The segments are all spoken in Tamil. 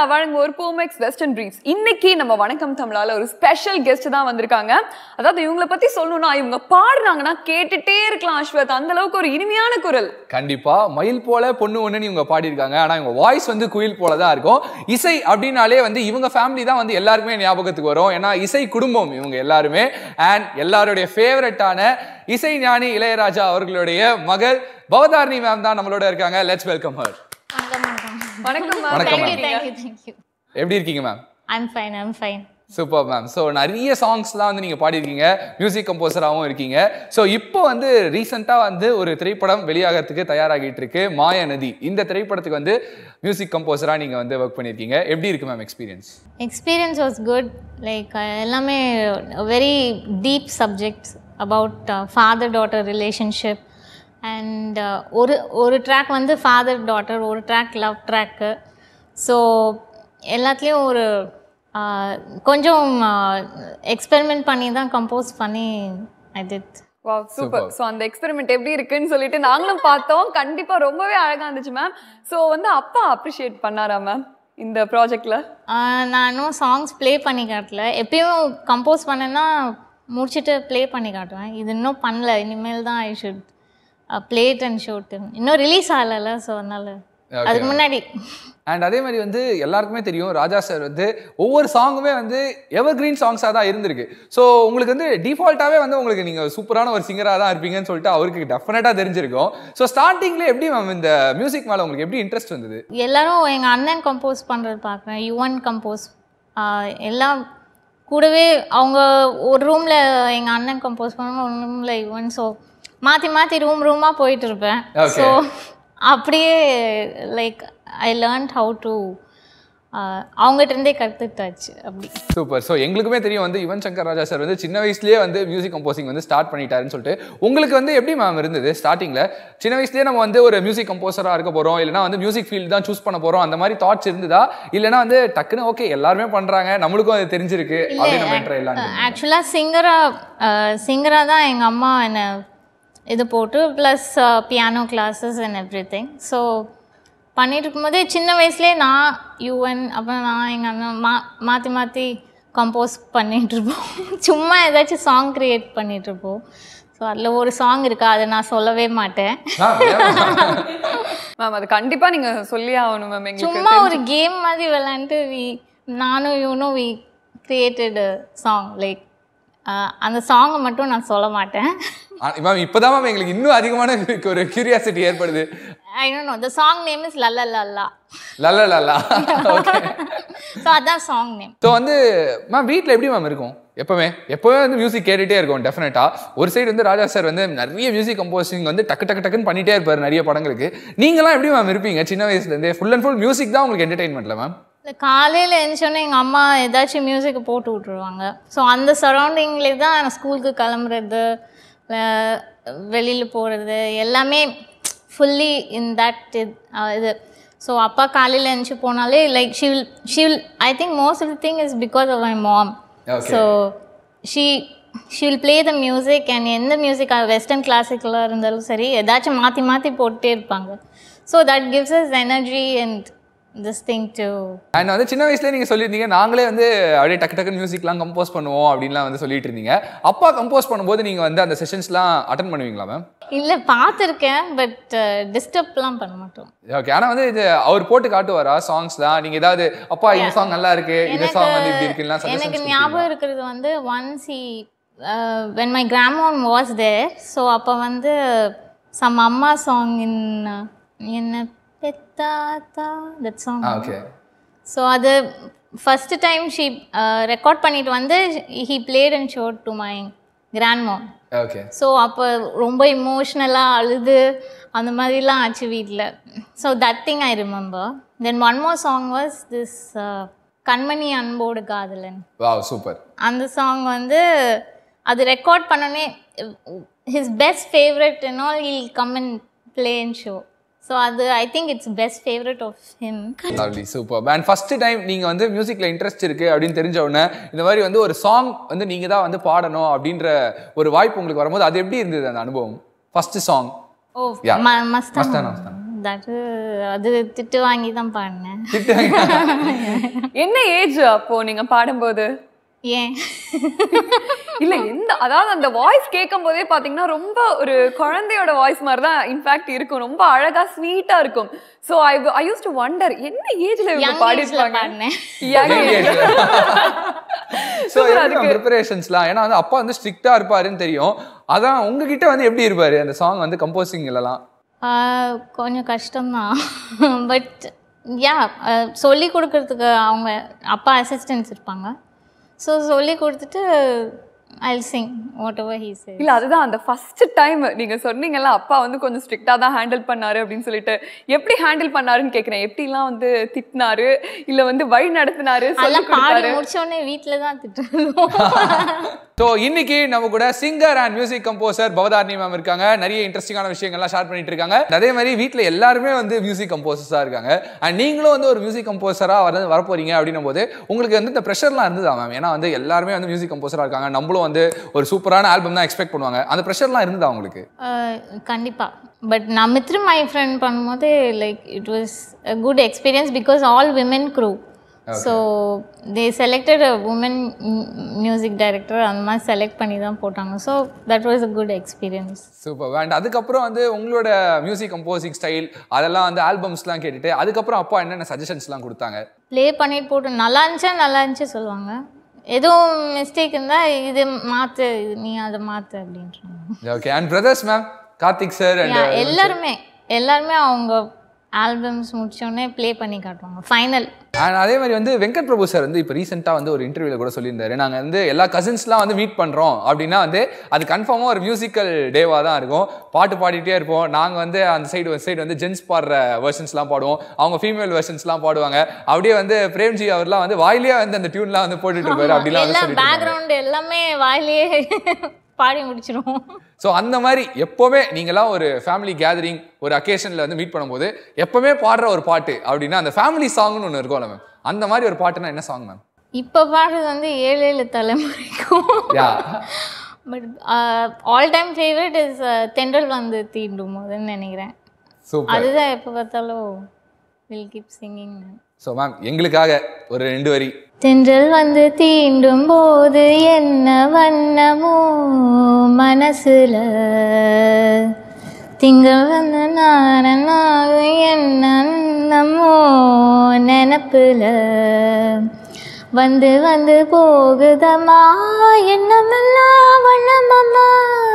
வழங்குவோர் பூமெக்ஸ் வெஸ்டர்ன் பிரீட்ஸ் இன்னைக்கு நம்ம வணக்கம் தமிழால ஒரு ஸ்பெஷல் கெஸ்ட் தான் வந்திருக்காங்க அதாவது இவங்கள பத்தி சொல்லணும்னா இவங்க பாடுறாங்கன்னா கேட்டுட்டே இருக்கலாம் அஸ்வத் அந்த அளவுக்கு ஒரு இனிமையான குரல் கண்டிப்பா மயில் போல பொண்ணு ஒண்ணுன்னு இவங்க பாடியிருக்காங்க ஆனா இவங்க வாய்ஸ் வந்து குயில் போல தான் இருக்கும் இசை அப்படின்னாலே வந்து இவங்க ஃபேமிலி தான் வந்து எல்லாருக்குமே ஞாபகத்துக்கு வரும் ஏன்னா இசை குடும்பம் இவங்க எல்லாருமே அண்ட் எல்லாருடைய ஃபேவரட்டான இசை ஞானி இளையராஜா அவர்களுடைய மகள் பவதாரணி மேம் தான் நம்மளோட இருக்காங்க லெட்ஸ் வெல்கம் ஹர் வணக்கம் ma'am. வணக்கம் எப்படி ma'am. இருக்கீங்க? Thank you, thank you. எப்படி இருக்கீங்க ma'am I'm fine, I'm fine. Super ma'am so நிறைய சாங்ஸ்லாம் வந்து நீங்கள் பாடியிருக்கீங்க மியூசிக் கம்போசராகவும் இருக்கீங்க ஸோ இப்போ வந்து ரீசெண்டாக வந்து ஒரு திரைப்படம் வெளியாகிறதுக்கு தயாராகிட்டு இருக்கு மாய நதி இந்த திரைப்படத்துக்கு வந்து மியூசிக் கம்போசராக நீங்கள் வந்து ஒர்க் பண்ணியிருக்கீங்க எப்படி இருக்கு ma'am experience Experience was good. Like, uh, எல்லாமே very deep subjects about uh, father-daughter relationship. And ஒரு ஒரு ட்ராக் வந்து ஃபாதர் டாட்டர் ஒரு ட்ராக் லவ் ட்ராக்கு ஸோ எல்லாத்துலேயும் ஒரு uh, கொஞ்சம் எக்ஸ்பெரிமெண்ட் பண்ணி தான் கம்போஸ் பண்ணி I did Wow, super. So, அந்த எக்ஸ்பெரிமெண்ட் எப்படி இருக்குன்னு சொல்லிட்டு நாங்களும் பார்த்தோம் கண்டிப்பா ரொம்பவே அழகா இருந்துச்சு மேம் ஸோ வந்து அப்பா அப்ரிஷியேட் பண்ணாரா மேம் இந்த ப்ராஜெக்ட்ல நான் இன்னும் சாங்ஸ் ப்ளே பண்ணி காட்டல எப்பயும் கம்போஸ் பண்ணேன்னா முடிச்சுட்டு ப்ளே பண்ணி காட்டுவேன் இது இன்னும் பண்ணல இனிமேல் தான் I should played and shoot இன்னும் ரிலீஸ் ஆகலைல்ல ஸோ அதனால அதுக்கு முன்னாடி அண்ட் அதே மாதிரி வந்து எல்லாருக்குமே தெரியும் ராஜா சார் வந்து ஒவ்வொரு சாங்குமே வந்து எவர் கிரீன் சாங்ஸாக தான் இருந்திருக்கு ஸோ உங்களுக்கு வந்து டிஃபால்ட்டாகவே வந்து உங்களுக்கு நீங்கள் சூப்பரான ஒரு சிங்கராக தான் இருப்பீங்கன்னு சொல்லிட்டு அவருக்கு டெஃபினட்டாக தெரிஞ்சிருக்கும் ஸோ ஸ்டார்டிங்ல எப்படி மேம் இந்த மியூசிக் மேலே உங்களுக்கு எப்படி இன்ட்ரெஸ்ட் வந்தது எல்லாரும் எங்கள் அண்ணன் கம்போஸ் பண்ணுறது பார்க்குறேன் யுவன் கம்போஸ் எல்லாம் கூடவே அவங்க ஒரு ரூமில் எங்கள் அண்ணன் கம்போஸ் பண்ணுவாங்க ஒரு ரூமில் யுவன் ஸோ மாற்றி மாற்றி ரூம் ரூமாக போயிட்டு இருப்பேன் Okay. ஸோ அப்படியே like I learnt how to அவங்ககிட்ட இருந்தே கற்றுட்டாச்சு அப்படி சூப்பர் ஸோ எங்களுக்குமே தெரியும் வந்து யுவன் சங்கர் ராஜா சார் வந்து சின்ன வயசுலேயே வந்து மியூசிக் கம்போசிங் வந்து ஸ்டார்ட் பண்ணிட்டாருன்னு சொல்லிட்டு உங்களுக்கு வந்து எப்படி மேம் இருந்தது ஸ்டார்டிங்கில் சின்ன வயசுலேயே நம்ம வந்து ஒரு மியூசிக் கம்போசராக இருக்க போகிறோம் இல்லைனா வந்து மியூசிக் ஃபீல்டு தான் சூஸ் பண்ண போகிறோம் அந்த மாதிரி தாட்ஸ் இருந்ததா இல்லைனா வந்து டக்குன்னு ஓகே எல்லாருமே பண்ணுறாங்க நம்மளுக்கும் அது தெரிஞ்சிருக்கு அப்படின்னு நம்ம enter ஆயிடலாம்னு இருந்தீங்களா? ஆக்சுவலாக சிங்கராக சிங்கராக தான் எங்கள் அம்மா என்னை இது போட்டு plus piano classes and everything so பண்ணிட்டு இருக்கும்போதே சின்ன வயசுலேயே நான் யுவன் அப்புறம் நான் எங்கள் அண்ணன் மா மாற்றி மாற்றி கம்போஸ் பண்ணிகிட்ருப்போம் சும்மா ஏதாச்சும் சாங் க்ரியேட் பண்ணிகிட்ருப்போம் ஸோ அதில் ஒரு சாங் இருக்கா அதை நான் சொல்லவே மாட்டேன் Ma'am, ஏன் ma'am? மேம் அது கண்டிப்பா நீங்க சொல்லி ஆகணும் மேம் எங்களுக்கு சும்மா ஒரு கேம் மாதிரி விளாண்டுட்டு வி நானும் இவனும் வி கிரியேட்டட் சாங் லைக் அந்த சாங்கை மட்டும் நான் சொல்ல மாட்டேன் ஆ, மேம் இப்போதான் மேம் எங்களுக்கு இன்னும் அதிகமான ஒரு கியூரியாசிட்டி ஏற்படுது I don't know the song name is லல்ல லல்லா லல்ல லல்லா ஓகே ஸோ அதான் சாங் நேம் ஸோ வந்து மேம் வீட்டில் எப்படி மேம் இருக்கும் எப்பவுமே எப்பவுமே வந்து மியூசிக் கேட்டுகிட்டே இருக்கும் டெஃபினட்டாக ஒரு சைடு வந்து ராஜா சார் வந்து நிறைய மியூசிக் கம்போசிங் வந்து டக்கு டக்கு டக்குன்னு பண்ணிட்டே இருப்பார் நிறைய படங்களுக்கு நீங்களாம் எப்படி மேம் இருப்பீங்க சின்ன வயசுலேருந்தே ஃபுல் அண்ட் ஃபுல் மியூசிக் தான் உங்களுக்கு என்டர்டைன்மெண்ட்டில் மேம் இந்த காலையில் எழுந்தோடனே எங்கள் அம்மா ஏதாச்சும் மியூசிக்கை போட்டு விட்ருவாங்க ஸோ அந்த சரௌண்டிங்லேயே தான் நான் ஸ்கூலுக்கு கிளம்புறது வெளியில் போகிறது எல்லாமே ஃபுல்லி இன் தட் இது ஸோ அப்பா காலையில் எழுந்துச்சு போனாலே like she'll she'll I think most of the thing is because of my mom Okay. So she she'll play the music and எந்த மியூசிக் வெஸ்டர்ன் கிளாசிக்கலாக இருந்தாலும் சரி ஏதாச்சும் மாற்றி மாற்றி போட்டுட்டே இருப்பாங்க so that gives us energy and this thing to and வந்து சின்ன வயசுலேயே நீங்கள் சொல்லியிருந்தீங்க நாங்களே வந்து அப்படியே டக்கு டக்குன்னு மியூசிக்லாம் கம்போஸ் பண்ணுவோம் அப்படின்லாம் வந்து சொல்லிட்டு இருந்தீங்க அப்பா கம்போஸ் பண்ணும்போது நீங்கள் வந்து அந்த செஷன்ஸ்லாம் அட்டன் பண்ணுவீங்களா மேம் இல்லை பார்த்துருக்கேன் பட் டிஸ்டர்ப்லாம் பண்ண மாட்டோம் ஓகே ஆனால் வந்து இது அவர் போட்டு காட்டுவாரா சாங்ஸ்லாம் நீங்கள் ஏதாவது அப்பா இந்த சாங் நல்லா இருக்கு இந்த சாங் வந்து இப்படி இருக்குலாம் எனக்கு சஜஷன்ஸ் ஞாபகம் இருக்கிறது வந்து once he when my gramophone was there so அப்போ வந்து சம் அம்மா சாங் இன் என்ன பெத்தாத்தா தட் சாங் ஓகே ஸோ அது ஃபஸ்ட்டு டைம் ஷீ ரெக்கார்ட் பண்ணிட்டு வந்து he played and showed to my grand mom okay so அப்போ ரொம்ப இமோஷ்னலாக அழுது அந்த மாதிரிலாம் ஆச்சு வீட்டில் so that thing I remember then one more song was this Kanmani Anbodu காதலன் வாவ் சூப்பர் அந்த சாங் வந்து அது ரெக்கார்ட் பண்ணோன்னே his best favourite and all will come and play and show so அது I think it's best favourite of him lovely super and first time நீங்கள் வந்து மியூசிக்கில் இன்ட்ரெஸ்ட் இருக்குது அப்படின்னு தெரிஞ்ச உடனே இந்த மாதிரி வந்து ஒரு சாங் வந்து நீங்கள் தான் வந்து பாடணும் அப்படின்ற ஒரு வாய்ப்பு உங்களுக்கு வரும்போது அது எப்படி இருந்தது அந்த அனுபவம் ஃபர்ஸ்ட் சாங் ஓ Yeah. ம- மஸ்தான் மஸ்தானா, மஸ்தானா. தட் அது திட்டு வாங்கி தான் பாடினேன் என்ன ஏஜ் அப்போ நீங்க பாடும்போது ஏன் இல்ல எந்த அதாவது அந்த வாய்ஸ் கேட்கும் போதே பாத்தீங்கன்னா ரொம்ப ஒரு குழந்தையோட வாய்ஸ் மாதிரி தான் இன்ஃபேக்ட் இருக்கும் ரொம்ப அழகா ஸ்வீட்டா இருக்கும் so I I use to wonder என்ன ஏஜ்ல இவங்க Young பாடி age ல பாடினேன். ஸோ Super ஆ இருக்கு. ப்ரிப்பரேஷன்ஸ்லாம் ஏன்னா வந்து அப்பா வந்து ஸ்ட்ரிக்டா இருப்பாருன்னு தெரியும் அதான் உங்ககிட்ட வந்து எப்படி இருப்பாரு அந்த சாங் வந்து கம்போசிங் எல்லாம் ஆஹ் கொஞ்சம் கஷ்டம்தான் பட் யா சொல்லி கொடுக்கறதுக்கு அவங்க அப்பா அசிஸ்டன்ஸ் இருப்பாங்க ஸோ சொல்லி கொடுத்துட்டு I sing whatever he say இல்ல அதுதான் அந்த ஃபர்ஸ்ட் டைம் நீங்க சொன்னீங்கல்ல அப்பா வந்து கொஞ்சம் ஸ்ட்ரிக்டா தான் ஹேண்டில் பண்ணாரு அப்படின்னு சொல்லிட்டு எப்படி ஹேண்டில் பண்ணாருன்னு கேக்குறேன் எப்படிலாம் வந்து திட்டினாரு இல்ல வந்து வழி நடத்தினாரு சொல்லி அதெல்லாம் பாடி கொடுத்தாரு முடிச்ச உடனே வீட்டில் தான் திட்டுறோம் ஸோ இன்னைக்கு நம்ம கூட singer and music composer Bhavatharini ma'am இருக்காங்க நிறைய இன்ட்ரெஸ்டிங்கான விஷயங்கள்லாம் ஷேர் பண்ணிட்டு இருக்காங்க அதே மாதிரி வீட்டில் எல்லாருமே வந்து மியூசிக் கம்போசர்ஸாக இருக்காங்க அண்ட் நீங்களும் வந்து ஒரு மியூசிக் கம்போசராக வர வரப்போறீங்க அப்படின்னும் போது உங்களுக்கு வந்து இந்த ப்ரெஷர்லாம் இருந்ததா மேம் ஏன்னா வந்து எல்லாருமே வந்து மியூசிக் கம்போசராக இருக்காங்க நம்மளும் வந்து ஒரு சூப்பரான ஆல்பம் தான் எக்ஸ்பெக்ட் பண்ணுவாங்க அந்த ப்ரெஷர்லாம் இருந்ததா உங்களுக்கு கண்டிப்பாக பட் நான் மித்ரு மை ஃப்ரெண்ட் பண்ணும்போது like it was a good experience because all women crew so they selected a woman music director அந்த மாதிரி செலக்ட் பண்ணி தான் போட்டாங்க so that was a good experience super and அதுக்கப்புறம் வந்து உங்களோட மியூசிக் கம்போசிங் ஸ்டைல் அதெல்லாம் வந்து ஆல்பம்ஸ்லாம் கேட்டுட்டு அதுக்கப்புறம் அப்பா என்னென்ன சஜஷன்ஸ்லாம் கொடுத்தாங்க ப்ளே பண்ணிட்டு போட்டு நல்லா இருந்துச்சா நல்லா இருந்துச்சு சொல்லுவாங்க எதுவும் மிஸ்டேக் இருந்தால் இது மாற்று நீ அதை மாற்று அப்படின்றாங்க okay and brothers ma'am Karthik sir and Yeah, எல்லாருமே எல்லாருமே அவங்க ஆல்பம்ஸ் முடிச்சோடனே ப்ளே பண்ணி காட்டுவாங்க ஃபைனல் அண்ட் அதே மாதிரி வந்து வெங்கட் பிரபு சார் வந்து இப்போ ரீசெண்டாக வந்து ஒரு இன்டர்வியூல கூட சொல்லியிருந்தாரு நாங்கள் வந்து எல்லா கசின்ஸ்லாம் வந்து மீட் பண்ணுறோம் அப்படின்னா வந்து அது கன்ஃபார்மாக ஒரு மியூசிக்கல் டேவாக தான் இருக்கும் பாட்டு பாடிட்டே இருப்போம் நாங்கள் வந்து அந்த சைடு ஒரு சைடு வந்து ஜென்ஸ் பாடுற வெர்ஷன்ஸ்லாம் பாடுவோம் அவங்க ஃபீமேல் வெர்ஷன்ஸ்லாம் பாடுவாங்க அப்படியே வந்து பிரேம்ஜி அவர்லாம் வந்து வாயிலேயே வந்து அந்த டியூன்லாம் வந்து போட்டுட்டு இருப்பாரு அப்படிலாம் வந்து எல்லாம் சொல்லிட்டு இருந்தாங்க. பேக்ரவுண்ட் எல்லாமே வாயிலேயே பாடி முடிச்சிருவோம் ஸோ அந்த மாதிரி எப்போவுமே நீங்களாம் ஒரு ஃபேமிலி கேதரிங் ஒரு அக்கேஷனில் வந்து மீட் பண்ணும்போது எப்போவுமே பாடுற ஒரு பாட்டு அப்படின்னா அந்த ஃபேமிலி சாங்னு ஒன்று இருக்கும்ல மேம் அந்த மாதிரி ஒரு பாட்டுனா என்ன சாங் மேம் இப்போ பாடுறது வந்து ஏழு ஏழு தலைமுறைக்கும் yeah but all time favourite is Thendral Vandhu Theendum போதுன்னு நினைக்கிறேன் சூப்பர் அதுதான் எப்போ பார்த்தாலும் will keep singing so ma'am எங்களுக்காக ஒரு ரெண்டு வரி தென்றல் வந்து தீண்டும் போது என்ன வண்ணமோ மனசுல திங்கள் வந்து நாரனாக என்ன அன்னமோ நினப்புல வந்து வந்து போகுதம்மா எண்ணமெல்லாம் வண்ணமம்மா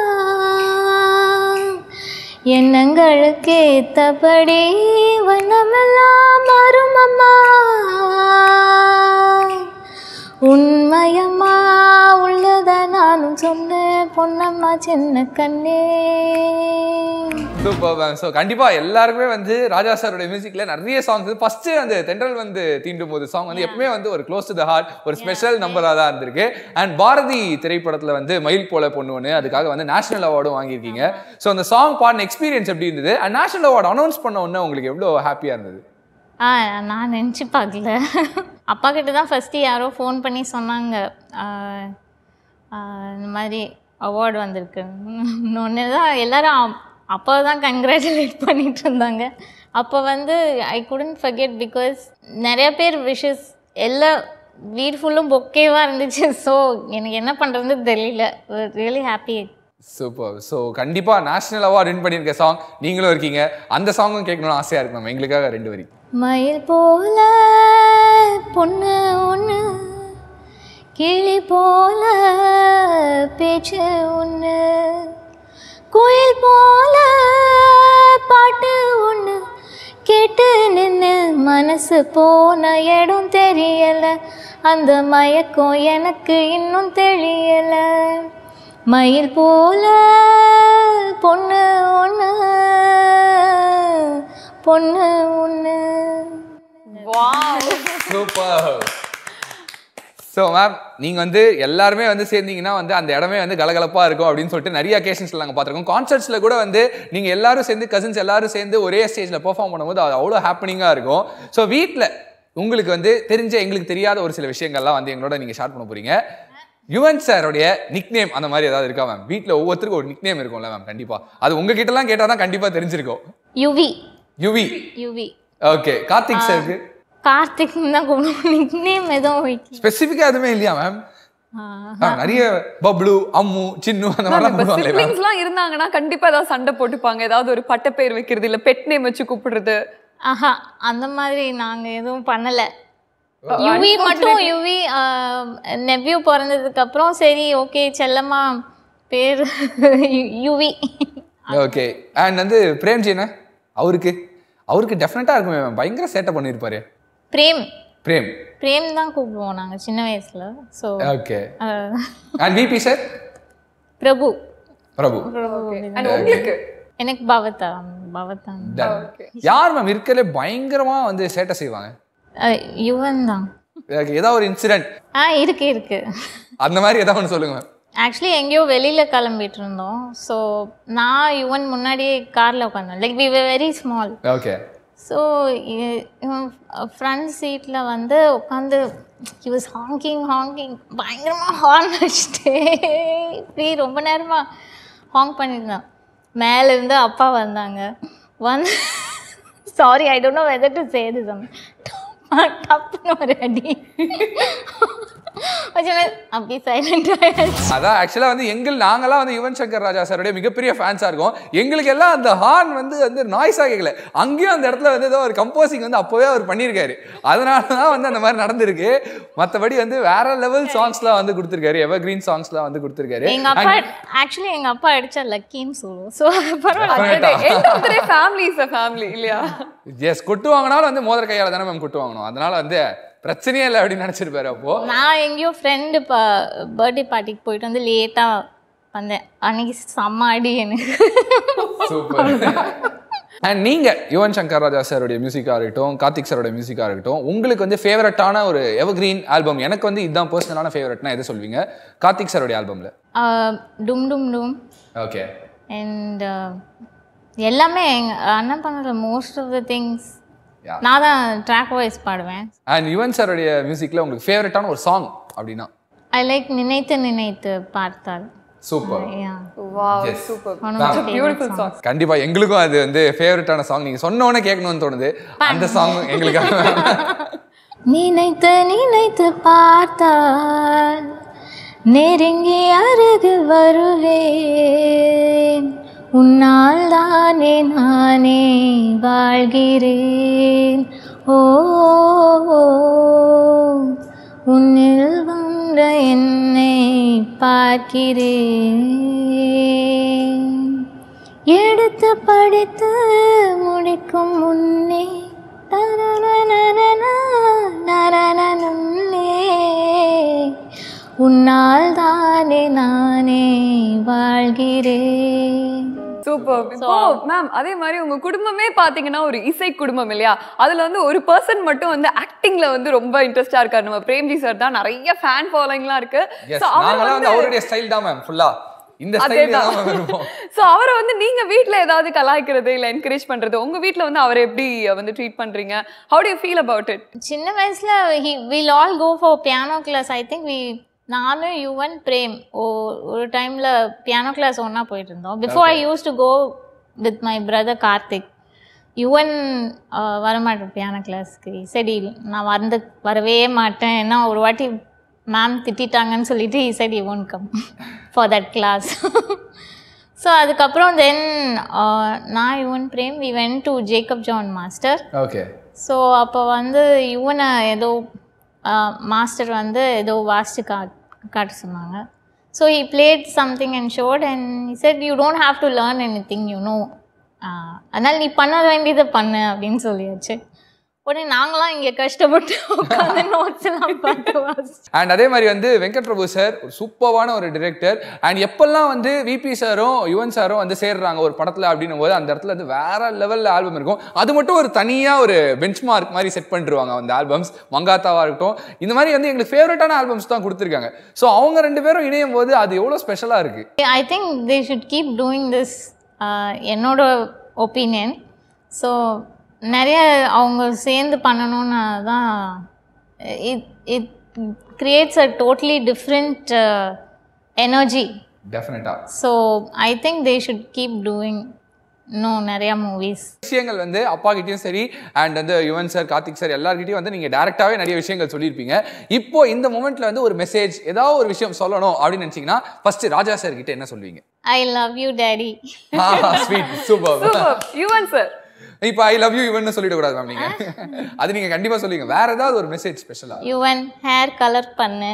எண்ணங்களுக்கு ஏத்தபடி வண்ணமெல்லாம் மாறும் அம்மா உண்மையம்மா உள்ளத நானும் சொன்னேன் பொன்னம்மா சின்ன கண்ணே சூப்பர் மேம் ஸோ கண்டிப்பாக எல்லாருமே வந்து ராஜா சாரோட மியூசிக்கில் நிறைய சாங்ஸ் ஃபஸ்ட்டு அந்த தென்றல் வந்து தீண்டும் போது சாங் வந்து எப்பவுமே வந்து ஒரு க்ளோஸ் டு த ஹார்ட் ஒரு ஸ்பெஷல் நம்பராக தான் இருந்திருக்கு அண்ட் பாரதி திரைப்படத்தில் வந்து மயில் போல பொண்ணு ஒன்று அதுக்காக வந்து நேஷனல் அவார்டும் வாங்கியிருக்கீங்க ஸோ அந்த சாங் பாடின எக்ஸ்பீரியன்ஸ் எப்படி இருந்தது அண்ட் நேஷனல் அவார்டு அனௌன்ஸ் பண்ண உடனே உங்களுக்கு எவ்வளோ ஹாப்பியாக இருந்தது ஆ நான் நினச்சி பார்க்கல அப்பா கிட்ட தான் ஃபஸ்ட்டு யாரோ ஃபோன் பண்ணி சொன்னாங்க ஆ, ஆ, இந்த மாதிரி அவார்டு வந்திருக்கு ஒன்று தான் எல்லாரும் அப்பா தான் கங்க்ராச்சுலேட் பண்ணிட்டு இருந்தாங்க அப்போ வந்து ஐ குடன்ட் ஃபர்கெட் பிகாஸ் நிறைய பேர் விஷஸ் எல்லா வீடு ஃபுல்லும் பொக்கேவாக இருந்துச்சு ஸோ எனக்கு என்ன பண்ணுறதுன்னு தெரியல ரியலி ஹாப்பி சூப்பர் ஸோ கண்டிப்பாக நேஷனல் அவார்டு வின் பண்ணியிருக்க சாங் நீங்களும் இருக்கீங்க அந்த சாங்கும் கேட்கணும்னு ஆசையாக இருக்கு மேம் எங்களுக்காக ரெண்டு வரி மயில் போல பொண்ணு ஒன்று கிளி போல பேச்சு ஒன்று குயில் போல பாட்டு ஒன்று கேட்டு நின்று மனசு போன இடம் தெரியல அந்த மயக்கம் எனக்கு இன்னும் தெரியல மயில் போல பொண்ணு ஒன்று பொண்ணு ஒன்று சூப்பர் ஸோ மேம் நீங்கள் வந்து எல்லாருமே வந்து சேர்ந்தீங்கன்னா வந்து அந்த இடமே வந்து கலகலப்பாக இருக்கும் அப்படின்னு சொல்லிட்டு நிறைய அக்கேஷன்ஸில் நாங்கள் பார்த்துருக்கோம் கான்சர்ட்ஸில் கூட வந்து நீங்கள் எல்லாரும் சேர்ந்து கசின்ஸ் எல்லாரும் சேர்ந்து ஒரே ஸ்டேஜில் பெர்ஃபார்ம் பண்ணும்போது அது அவ்வளோ ஹாப்பனிங்காக இருக்கும் ஸோ வீட்டில் உங்களுக்கு வந்து தெரிஞ்ச எங்களுக்கு தெரியாத ஒரு சில விஷயங்கள்லாம் வந்து எங்களோட நீங்கள் ஷேர் பண்ண போறீங்க யுவன் சாரோடைய நிக் நேம் அந்த மாதிரி ஏதாவது இருக்கா மேம் வீட்டில் ஒவ்வொருத்தருக்கும் ஒரு நிக் நேம் இருக்கும்ல மேம் கண்டிப்பாக அது உங்ககிட்டலாம் கேட்டால் தான் கண்டிப்பாக தெரிஞ்சிருக்கும் யுவி யுவி யுவி ஓகே கார்த்திக் சாருக்கு கார்த்திக் தான் கூப்பிடுவோம் நிக் நேம் எதுவும் வைக்கல ஸ்பெசிஃபிக்கா எதுவுமே இல்லையா மேம் ஆ, நிறைய பப்ளு அம்மு சின்னு அந்த மாதிரிலாம் இப்ப போடுவாங்களே மேம் siblings எல்லாம் இருந்தாங்கன்னா கண்டிப்பா ஏதாவது சண்டை போட்டுப்பாங்க ஏதாவது ஒரு பட்டப்பேர் வைக்கிறது இல்ல பெட் நேம் வச்சு கூப்பிடுறது ஆஹா அந்த மாதிரி நாங்க எதுவும் பண்ணல யுவி மட்டும் யுவி நெவ்யூ பிறந்ததுக்கு அப்புறம் சரி ஓகே செல்லம்மா பேர் யுவி ஓகே அண்ட் வந்து பிரேம்ஜி என்ன அவருக்கு அவருக்கு டெஃபினட்டா இருக்குமே மேம் பயங்கர சேட்டை பண்ணியிருப்பாரு பிரேம் பிரேம் பிரேம் தான் கூப்பிடுவோம் நாங்க சின்ன வயசுல so okay and VP sir Prabhu Prabhu And உங்களுக்கு எனக்கு பவதா பவதா Done. யார் மேம் இருக்கலே பயங்கரமா வந்து சேட்டை செய்வாங்க அஹ், யுவன் தான் எனக்கு ஏதாவது ஒரு இன்சிடென்ட் ஆ இருக்கு இருக்கு அந்த மாதிரி ஏதாவது ஒன்று சொல்லுங்க மேம் ஆக்சுவலி எங்கேயோ வெளியில் கிளம்பிட்டு இருந்தோம் ஸோ நான் யுவன் முன்னாடியே காரில் உட்காந்தேன் like we very small okay so front சீட்டில் வந்து உட்காந்து ஹி வாஸ் ஹாங்கிங் ஹாங்கிங் பயங்கரமாக ஹார்ன் அடிச்சுட்டே இப்படி ரொம்ப நேரமாக ஹாங் பண்ணியிருந்தான் மேலேருந்து அப்பா வந்தாங்க வந்து sorry I don't know whether to say this டப்புன்னு ஒரு அடி வச்சோன்னே அப்படி சைலண்ட் ஆயிடுச்சு அதான் ஆக்சுவலாக வந்து எங்கள் நாங்களாம் வந்து யுவன் சங்கர் ராஜா சாருடைய மிகப்பெரிய ஃபேன்ஸாக இருக்கோம் எங்களுக்கு எல்லாம் அந்த ஹார்ன் வந்து வந்து நாய்ஸாக கேட்கல அங்கேயும் அந்த இடத்துல வந்து ஏதோ ஒரு கம்போசிங் வந்து அப்போவே அவர் பண்ணியிருக்காரு அதனால தான் வந்து அந்த மாதிரி நடந்திருக்கு மற்றபடி வந்து வேற லெவல் சாங்ஸ்லாம் வந்து கொடுத்துருக்காரு எவர் கிரீன் சாங்ஸ்லாம் வந்து கொடுத்துருக்காரு எங்க அப்பா ஆக்சுவலி எங்க அப்பா அடிச்சா லக்கின்னு சொல்லுவோம் ஸோ பரவாயில்ல ஃபேமிலி இஸ் அ ஃபேமிலி இல்லையா எஸ் கொட்டு வாங்கினாலும் வந்து மோதிர கையால் தானே மேம் கொட்டு வாங்கணும் அதனால வந்து பிரச்சனையே இல்லை அப்படின்னு நினச்சிருப்பாரு அப்போ நான் எங்கேயோ ஃப்ரெண்டு பா பர்த்டே பார்ட்டிக்கு போயிட்டு வந்து லேட்டாக வந்தேன் அன்னைக்கு செம்ம அடி எனக்கு சூப்பர் அண்ட் நீங்க யுவன் சங்கர் ராஜா சாருடைய மியூசிக்காக இருக்கட்டும் கார்த்திக் சாரோட மியூசிக்காக இருக்கட்டும் உங்களுக்கு வந்து ஃபேவரட்டான ஒரு எவர்கிரீன் ஆல்பம் எனக்கு வந்து இதுதான் பர்சனலான ஃபேவரட்னா எதை சொல்வீங்க கார்த்திக் சாரோடைய ஆல்பம்ல டும் டும் டும் ஓகே அண்ட் எல்லாமே எங்க அண்ணன் பண்ணுற most of the things Yeah. நான் தான் ட்ராக் வாய்ஸ் பாடுவேன் அண்ட் யுவன் சாருடைய மியூசிக்ல உங்களுக்கு ஃபேவரட்டான ஒரு சாங் அப்படின்னா ஐ லைக் நினைத்து நினைத்து பார்த்தால் super Yeah. Wow Yes. Super One of my favorite beautiful songs. Song கண்டிப்பா எங்களுக்கும் அது வந்து ஃபேவரட்டான சாங் நீங்க சொன்ன உடனே கேட்கணும்னு தோணுது அந்த சாங் எங்களுக்காக நினைத்து நினைத்து பார்த்தால் நெருங்கி அருகில் வருவேன் உன்னால் தானே நானே வாழ்கிறேன் ஓ உன்னில் வந்த என்னை பார்க்கிறேன் எடுத்து படித்து முடிக்கும் முன்னே தரனனனனா, நரனனன்னே. உன்னால் தானே நானே வாழ்கிறேன் சூப்பர் இப்போ மேம் அதே மாதிரி உங்க குடும்பமே பாத்தீங்கன்னா ஒரு இசை குடும்பம் இல்லையா அதுல வந்து ஒரு பர்சன் மட்டும் வந்து ஆக்டிங்ல வந்து ரொம்ப இன்ட்ரெஸ்டா இருக்காரு நம்ம பிரேம்ஜி சார் தான் நிறைய ஃபேன் ஃபாலோயிங்லாம் இருக்கு எஸ் So, அவர் நாங்களாம் வந்து வந்து அவருடைய ஸ்டைல் தான் மேம் ஃபுல்லா இந்த ஸ்டைல் தான் மேம் இருப்போம் சோ அவரை வந்து நீங்க வீட்ல ஏதாவது கலாய்க்கிறது இல்ல என்கரேஜ் பண்றது உங்க வீட்ல வந்து அவரை எப்படி வந்து ட்ரீட் பண்றீங்க how to feel about it சின்ன வயசுல he will all go for piano class I think we நானும் யுவன் பிரேம் ஓ ஒரு டைம்ல பியானோ கிளாஸ் ஒன்றா போயிட்டு இருந்தோம் before I use to go with my brother Karthik Yuvan ah, வரமாட்டேன் பியானோ கிளாஸ்க்கு சரி நான் வந்து வரவே மாட்டேன் ஏன்னா ஒரு வாட்டி மேம் திட்டிட்டாங்கன்னு சொல்லிட்டு சரி Yuvan come for that class so அதுக்கப்புறம் தென் நான் Yuvan Prem we went to Jacob John master okay so அப்போ வந்து இவனை ஏதோ மாஸ்டர் வந்து ஏதோ வாசிச்சு கா காட்ட சொன்னாங்க so he played something and showed and said you don't have to learn anything you know அதனால் நீ பண்ண வேண்டியதை பண்ணு அப்படின்னு சொல்லியாச்சு உடனே நாங்களாம் இங்கே கஷ்டப்பட்டு உட்காந்து நோட்ஸ் எல்லாம் பார்த்து வாசிச்சோம். அண்ட் அதே மாதிரி வந்து வெங்கட் பிரபு சார் ஒரு சூப்பரான ஒரு டிரெக்டர் அண்ட் எப்பெல்லாம் வந்து விபி சாரும் யுவன் சாரும் வந்து சேர்றாங்க ஒரு படத்துல அப்படின்னும் போது அந்த இடத்துல வந்து வேற லெவல்ல ஆல்பம் இருக்கும் அது மட்டும் ஒரு தனியா ஒரு பெஞ்ச் மார்க் மாதிரி செட் பண்ணிருவாங்க அந்த ஆல்பம்ஸ் மங்காத்தாவா இருக்கட்டும் இந்த மாதிரி வந்து எங்களுக்கு ஃபேவரட்டான ஆல்பம்ஸ் தான் கொடுத்துருக்காங்க ஸோ அவங்க ரெண்டு பேரும் இணையும் போது அது எவ்வளோ ஸ்பெஷலாக இருக்கு I think they should keep doing this என்னோட ஒப்பீனியன் ஸோ நிறைய அவங்க சேர்ந்து பண்ணணும்னு தான் it it creates a totally different energy டெஃபினட்டா so I think they should keep doing no நிறையா மூவிஸ் விஷயங்கள் வந்து அப்பா கிட்டயும் சரி அண்ட் வந்து யுவன் சார் கார்த்திக் சார் எல்லார்கிட்டயும் வந்து நீங்க டேரக்டாவே நிறைய விஷயங்கள் சொல்லியிருப்பீங்க இப்போ இந்த மொமெண்ட்ல வந்து ஒரு மெசேஜ் ஏதாவது ஒரு விஷயம் சொல்லணும் அப்படின்னு நினைச்சீங்கன்னா ஃபர்ஸ்ட் ராஜா சார் கிட்ட என்ன சொல்லுவீங்க I love you daddy sweet super super Yuvan sir இப்போ ஐ லவ் யூ இவன் சொல்லிடக்கூடாது மேம் நீங்க அது நீங்க கண்டிப்பா சொல்லுவீங்க வேற ஏதாவது ஒரு மெசேஜ் ஸ்பெஷலா யுவன் ஹேர் கலர் பண்ணு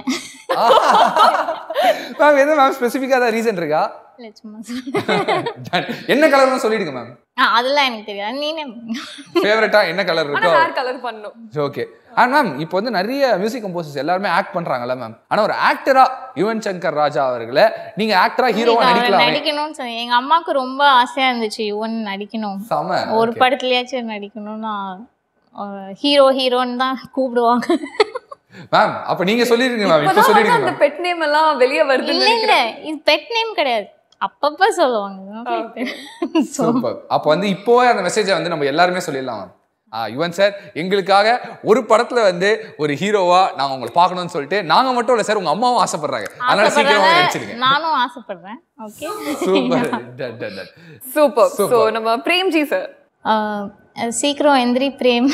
மேம் எதுவும் மேம் ஸ்பெசிஃபிக்காக ஏதாவது ரீசன் இருக்கா இல்லை சும்மா சொல்றேன். என்ன கலர்னு சொல்லிடுங்க மேம் ஆ அதெல்லாம் எனக்கு தெரியாது நீனே ஃபேவரட்டா என்ன கலர் ஆனா இருக்கோ ஹேர் கலர் பண்ணும் ஓகே அண்ட் மேம் இப்போ வந்து நிறைய மியூசிக் கம்போசர்ஸ் எல்லாருமே ஆக்ட் பண்றாங்கல்ல மேம் ஆனா ஒரு ஆக்டரா யுவன் சங்கர் ராஜா அவர்களை நீங்க ஆக்டரா ஹீரோவா அவர் நடிக்கலாமே நடிக்கணும்னு சொன்னேன் எங்க அம்மாவுக்கு ரொம்ப ஆசையா இருந்துச்சு யுவன் நடிக்கணும் செம ஒரு படத்துலயாச்சும் நடிக்கணும்னா ஹீரோ ஹீரோன்னு தான் கூப்பிடுவாங்க மேம் அப்ப நீங்க சொல்லிருங்க மேம் இப்போ இப்பதான் வந்து சொல்லிடுங்க அந்த மேம் பெட் நேம் எல்லாம் வெளிய வருது இல்ல இல்ல இது பெட் நேம் கிடையாது அப்பப்ப சொல்லுவாங்க சூப்பர் அப்போ வந்து இப்போவே அந்த மெசேஜை வந்து நம்ம எல்லாருமே சொல்லிடலாம் மேம் ஆ யுவன் சார் எங்களுக்காக ஒரு படத்துல வந்து ஒரு ஹீரோவா நாங்க உங்களை பார்க்கணும்னு சொல்லிட்டு நாங்க மட்டும் இல்ல சார் உங்க அம்மாவும் ஆசைப்படுறாங்க அதனால சீக்கிரமா நடிச்சிருங்க ஆசைப்படுறாங்க நானும் ஆசைப்படுறேன் okay super done, done, done. Super Super. So நம்ம பிரேம்ஜி சார் சீக்கிரம் எந்திரி பிரேம்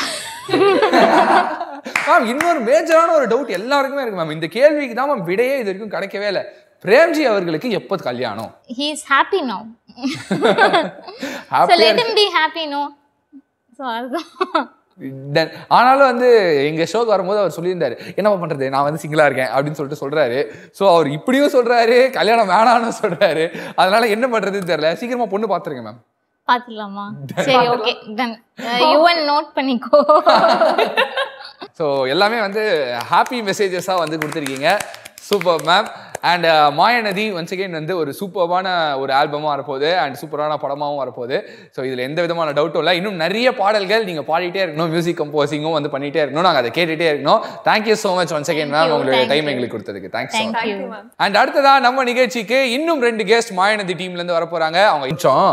மேம் இன்னொரு மேஜரான ஒரு டவுட் எல்லாருக்குமே இருக்கு மேம் இந்த கேள்விக்கு தான் மேம் விடையே இது வரைக்கும் கிடைக்கவே இல்லை பிரேம்ஜி அவர்களுக்கு எப்போ கல்யாணம் he is happy no so Happy-ஆ let him be happy no so அதுதான் Then, ஆனாலும் வந்து எங்க ஷோக்கு வரும்போது அவர் சொல்லியிருந்தாரு என்னப்பா பண்றது நான் வந்து சிங்கிளா இருக்கேன் அப்படின்னு சொல்லிட்டு சொல்றாரு ஸோ அவர் இப்படியும் சொல்றாரு கல்யாணம் வேணாம்னு சொல்றாரு அதனால என்ன பண்றதுன்னு தெரியல சீக்கிரமா பொண்ணு பாத்துருங்க மேம் பார்த்துலாமா சரி ஓகே டன் யுவன் நோட் பண்ணிக்கோ ஸோ எல்லாமே வந்து ஹாப்பி மெசேஜஸாக வந்து கொடுத்துருக்கீங்க super ma'am and Mayanadhi once again வந்து ஒரு சூப்பர்வான ஒரு ஆல்பமாக வரப்போகுது அண்ட் சூப்பரான படமாகவும் வரப்போகுது ஸோ இதில் எந்த விதமான டவுட்டும் இல்லை இன்னும் நிறைய பாடல்கள் நீங்கள் பாடிட்டே இருக்கணும் மியூசிக் கம்போசிங்கும் வந்து பண்ணிகிட்டே இருக்கணும் நாங்கள் அதை கேட்டுகிட்டே இருக்கணும் thank you so much once again ma'am you, உங்களுடைய thank டைம் you. எங்களுக்கு கொடுத்ததுக்கு thanks so much thank you thank you ma'am and அடுத்ததா நம்ம நிகழ்ச்சிக்கு இன்னும் ரெண்டு கெஸ்ட் மாயநதி டீம்லேருந்து வர போகிறாங்க அவங்க கொஞ்சம்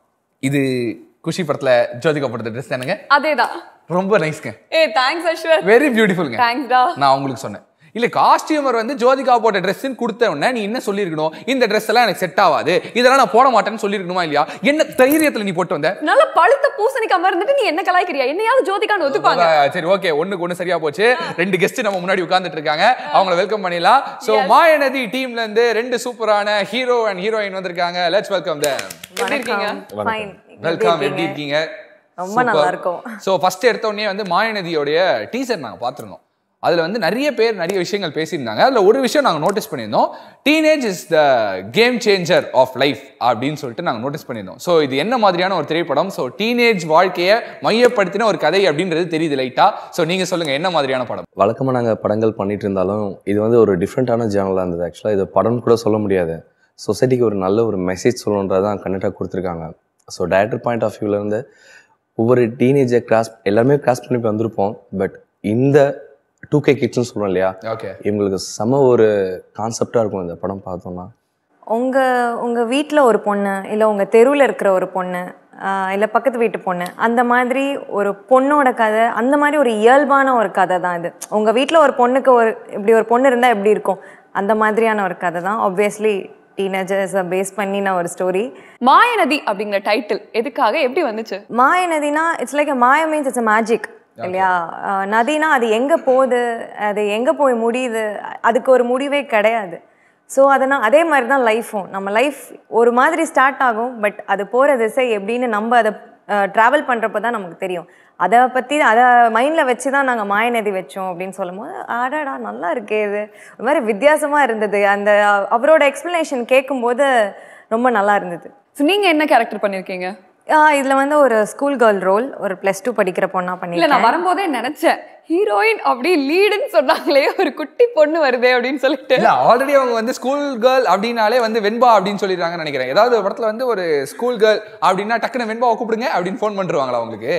இது குஷி படத்தில் ஜோதிகா படத்தை ட்ரெஸ் தானுங்க அதேதான் ரொம்ப நைஸ்ங்க ஏ தேங்க்ஸ் அஸ்வர் வெரி பியூட்டிஃபுல்ங்க தேங்க்ஸ்டா நான் உங்களுக்கு சொன்னேன் இல்ல காஸ்டியூமர் வந்து ஜோதிகா போட்ட ட்ரெஸ்ன்னு கொடுத்த உடனே நீ என்ன சொல்லியிருக்கணும் இந்த ட்ரெஸ் எல்லாம் எனக்கு செட் ஆகாது இதெல்லாம் நான் போட மாட்டேன்னு சொல்லியிருக்கணுமா இல்லையா என்ன தைரியத்துல நீ போட்டு வந்த நல்ல பழுத்த பூசணிக்காம இருந்துட்டு நீ என்ன கலாய்க்கிறியா என்னையாவது ஜோதிகான்னு ஒத்துப்பாங்க அஹ் சரி ஓகே ஒண்ணுக்கு ஒண்ணு சரியா போச்சு ரெண்டு கெஸ்ட் நம்ம முன்னாடி உட்கார்ந்துட்டு இருக்காங்க அவங்கள வெல்கம் பண்ணிடலாம் சோ மாயநதி டீம்ல இருந்து ரெண்டு சூப்பரான ஹீரோ அண்ட் ஹீரோயின் வந்திருக்காங்க லெட்ஸ் வெல்கம் தேம் எப்படி இருக்கீங்க ஃபைன் வெல்கம் எப்படி இருக்கீங்க ரொம்ப நல்லா இருக்கோம். ஸோ ஃபர்ஸ்ட் எடுத்த உடனே வந்து மாயநதியோடைய டீசர் நாங்கள் பார்த்துருந்தோம் அதில் வந்து நிறைய பேர் நிறைய விஷயங்கள் பேசியிருந்தாங்க அதில் ஒரு விஷயம் நாங்கள் நோட்டீஸ் பண்ணியிருந்தோம் teenage is the game changer of life அப்படின்னு சொல்லிட்டு நாங்கள் நோட்டீஸ் பண்ணியிருந்தோம் ஸோ இது என்ன மாதிரியான ஒரு திரைப்படம் ஸோ டீனேஜ் வாழ்க்கையை மையப்படுத்தின ஒரு கதை அப்படின்றது தெரியுது லைட்டாக ஸோ நீங்கள் சொல்லுங்கள் என்ன மாதிரியான படம் வழக்கமாக நாங்கள் படங்கள் பண்ணிட்டு இருந்தாலும் இது வந்து ஒரு டிஃப்ரெண்ட்டான ஜேனலாக இருந்தது ஆக்சுவலாக இது படம் கூட சொல்ல முடியாது சொசைட்டிக்கு ஒரு நல்ல ஒரு மெசேஜ் சொல்லணுன்றது தான் கண்டிப்பாக கொடுத்துருக்காங்க ஸோ டைரக்டர் பாயிண்ட் ஆஃப் வியூலேருந்து ஒவ்வொரு டீனேஜை கிராஸ் எல்லாருமே கிராஸ் பண்ணி போய் வந்திருப்போம் பட் இந்த டூ கே கிட்ஸ்னு சொல்கிறோம் இல்லையா ஓகே இவங்களுக்கு செம ஒரு கான்செப்டாக இருக்கும் இந்த படம் பார்த்தோம்னா உங்க உங்க வீட்டில் ஒரு பொண்ணு இல்லை உங்க தெருவில் இருக்கிற ஒரு பொண்ணு இல்லை பக்கத்து வீட்டு பொண்ணு அந்த மாதிரி ஒரு பொண்ணோட கதை அந்த மாதிரி ஒரு இயல்பான ஒரு கதை தான் இது உங்க வீட்டில் ஒரு பொண்ணுக்கு ஒரு இப்படி ஒரு பொண்ணு இருந்தால் எப்படி இருக்கும் அந்த மாதிரியான ஒரு கதை தான் ஆப்வியஸ்லி டீனேஜர்ஸை பேஸ் பண்ணின ஒரு ஸ்டோரி மாயநதி அப்படிங்கிற டைட்டில் எதுக்காக எப்படி வந்துச்சு மாய நதினா இட்ஸ் லைக் மாய மீன்ஸ் இட்ஸ் மேஜிக் இல்லையா அஹ் நதினா அது எங்கே போகுது அது எங்கே போய் முடியுது அதுக்கு ஒரு முடிவே கிடையாது ஸோ அதனால் அதே மாதிரி தான் லைஃப்பும் நம்ம லைஃப் ஒரு மாதிரி ஸ்டார்ட் ஆகும் பட் அது போகிற திசை எப்படின்னு நம்ம அதை ட்ராவல் பண்ணுறப்ப தான் நமக்கு தெரியும் அதை பற்றி அதை மைண்டில் வச்சு தான் நாங்கள் மாயநதி வச்சோம் அப்படின்னு சொல்லும்போது ஆடாடா நல்லா இருக்கே இது ஒரு மாதிரி வித்தியாசமாக இருந்தது அந்த அவரோட எக்ஸ்ப்ளனேஷன் கேட்கும்போது ரொம்ப நல்லா இருந்தது So, நீங்க என்ன கேரக்டர் பண்ணிருக்கீங்க இதில் வந்து ஒரு ஸ்கூல் கேர்ள் ரோல் ஒரு ப்ளஸ் டூ படிக்கிற பொண்ணா இல்ல நான் பண்ணியிருக்கேன் வரும்போதே நினைச்சேன் ஹீரோயின் அப்படி லீடுன்னு சொன்னாங்களே ஒரு குட்டி பொண்ணு வருதே அப்படின்னு சொல்லிட்டு இல்ல ஆல்ரெடி அவங்க வந்து ஸ்கூல் கேர்ள் அப்படின்னாலே வந்து வெண்பா அப்படின்னு சொல்லிடுறாங்கன்னு நினைக்கிறேன் ஏதாவது ஒரு படத்துல வந்து ஒரு ஸ்கூல் கேர்ள் அப்படின்னா டக்குன்னு வெண்பாவை கூப்பிடுங்க அப்படின்னு ஃபோன் பண்ணிருவாங்களா உங்களுக்கு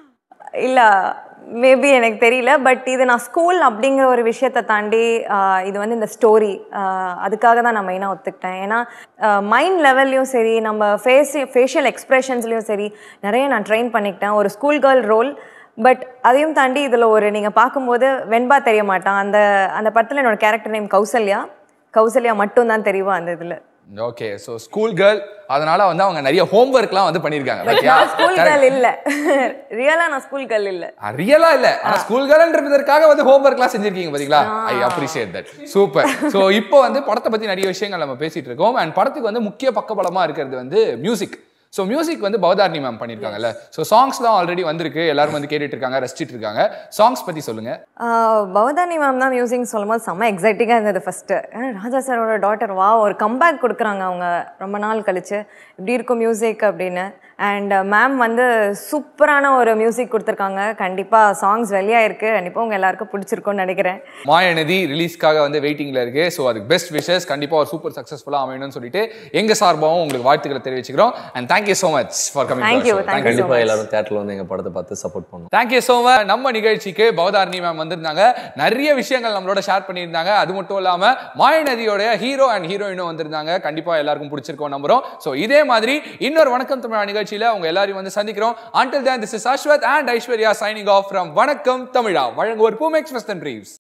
இல்லை மேபி எனக்கு தெரியல பட் இது நான் ஸ்கூல் அப்படிங்கிற ஒரு விஷயத்தை தாண்டி ஆஹ், இது வந்து இந்த ஸ்டோரி அதுக்காக தான் நான் மெயினாக ஒத்துக்கிட்டேன் ஏன்னா மைண்ட் லெவல்லையும் சரி நம்ம ஃபேஸ் ஃபேஷியல் எக்ஸ்ப்ரெஷன்ஸ்லையும் சரி நிறைய நான் ட்ரெயின் பண்ணிக்கிட்டேன் ஒரு ஸ்கூல் கேர்ள் ரோல் பட் அதையும் தாண்டி இதில் ஒரு நீங்கள் பார்க்கும்போது வெண்பா தெரிய மாட்டான் அந்த அந்த படத்தில் என்னோட கேரக்டர் நேம் கௌசல்யா கௌசல்யா மட்டும்தான் தெரியும் அந்த இதில் ஓகே ஸோ ஸ்கூல் கேர்ள் அதனால வந்து அவங்க நிறைய ஹோம்ஒர்க்லாம் வந்து பண்ணியிருக்காங்க பாத்தியா? நான் ஸ்கூல் கேர்ள் இல்ல ரியலா நான் ஸ்கூல் கேர்ள் இல்ல ரியலா இல்ல ஆனா ஸ்கூல் கேர்ள்ன்றதற்காக வந்து ஹோம்ஒர்க்லாம் செஞ்சிருக்கீங்க பாத்தீங்களா I appreciate that super so இப்போ வந்து படத்தை பத்தி நிறைய விஷயங்கள் நம்ம பேசிட்டு இருக்கோம் அண்ட் படத்துக்கு வந்து முக்கிய பக்கபலமா இருக்கிறது வந்து மியூசிக் ஸோ மியூசிக் வந்து பவதாரணி மேம் பண்ணியிருக்காங்கல்ல ஸோ சாங்ஸ்லாம் ஆல்ரெடி வந்திருக்கு எல்லாரும் வந்து கேட்டுட்டு இருக்காங்க ரசிச்சிட்டு இருக்காங்க சாங்ஸ் பத்தி சொல்லுங்க ஆஹ் பவதானி மேம் தான் மியூசிக் சொல்லும் போது செம்ம எக்ஸைட்டிங்காக இருந்தது ஃபஸ்ட்டு ராஜா சாரோட டாட்டர் வா ஒரு கம்பேக் கொடுக்குறாங்க அவங்க ரொம்ப நாள் கழிச்சு இப்படி இருக்கும் மியூசிக் அப்படின்னு அண்ட் மேம் வந்து சூப்பரான ஒரு மியூசிக் கொடுத்துருக்காங்க கண்டிப்பாக சாங்ஸ் வெளியாயிருக்கு கண்டிப்பாக உங்கள் எல்லாருக்கும் பிடிச்சிருக்கும்னு நினைக்கிறேன் மாயநதி ரிலீஸ்க்காக வந்து வெயிட்டிங்ல இருக்கு ஸோ அதுக்கு பெஸ்ட் விஷஸ் கண்டிப்பா ஒரு சூப்பர் சக்ஸஸ்ஃபுல்லாக அமையணும்னு சொல்லிட்டு எங்க சார்பாகவும் உங்களுக்கு வாழ்த்துக்களை தெரிவிச்சுக்கிறோம் and thank you so much for coming Thank you, thank you. கண்டிப்பாக எல்லாரும் தேட்டரில் வந்து எங்கள் படத்தை பார்த்து சப்போர்ட் பண்ணும் தேங்க்யூ ஸோ மச் நம்ம நிகழ்ச்சிக்கு பவதாரணி மேம் வந்திருந்தாங்க நிறைய விஷயங்கள் நம்மளோட ஷேர் பண்ணியிருந்தாங்க அது மட்டும் இல்லாம மாயநதியோட ஹீரோ அண்ட் ஹீரோயினும் வந்திருந்தாங்க கண்டிப்பா எல்லாருக்கும் பிடிச்சிருக்கோம் நம்புறோம் ஸோ இதே மாதிரி இன்னொரு வணக்கம் தமிழா நிகழ்ச்சியில உங்க எல்லாரையும் வந்து சந்திக்கிறோம் until then this is Ashwath and Aishwarya signing off from Vanakkam தமிழா வழங்குவோர் பூமெக்ஸ் வெஸ்டர்ன் ட்ரீவ்ஸ்